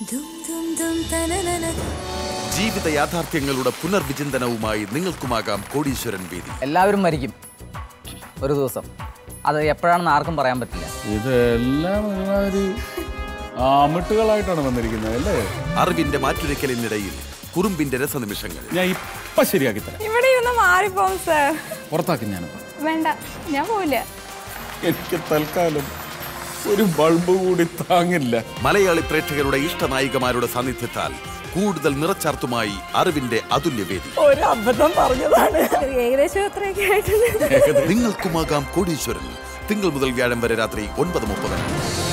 ദും ദും ദും തനനന ജീവിത യാഥാർത്ഥ്യങ്ങളുടെ പുനർവിചിന്തനവുമായി നിങ്ങൾക്കുമാകാം കോടീശ്വരൻ വേദി എല്ലാവരും മരിക്കും ഒരു ദിവസം അത് എപ്പോഴാണെന്ന് ആർക്കും പറയാൻ പറ്റില്ല ഇതെല്ലാം ഒരുമാതിരി ആമിട്ടുകളായിട്ടാണ് വന്നിരിക്കുന്നത് അല്ലേ അറിവിന്റെ മാറ്റുരയ്ക്കലിനിടയിൽ കുറുമ്പിന്റെ രസനിമിഷങ്ങൾ ഞാൻ ഇപ്പൊ ശരിയാക്കി തരാം ഇവിടെ ഇരുന്ന് മാറിപ്പോവും സർ പുറത്താക്കി ഞാനിപ്പോ വേണ്ട ഞാൻ പോവില്ല എനിക്ക് തൽക്കാലം ഒരു ബൾബ് കൂടി താങ്ങില്ല മലയാളി പ്രേക്ഷകരുടെ ഇഷ്ടനായികമാരുടെ സാന്നിധ്യത്താൽ കൂടുതൽ നിറച്ചാർത്തുമായി അറിവിന്റെ അതുല്യവേദി ഒരു അബദ്ധം പറഞ്ഞതാണ് ഏകദേശം അത്രയൊക്കെ ആയിട്ടുണ്ട് നിങ്ങൾക്കുമാകാം കോടീശ്വരൻ തിങ്കൾ മുതൽ വ്യാഴം വരെ രാത്രി ഒൻപത് മുപ്പതിന്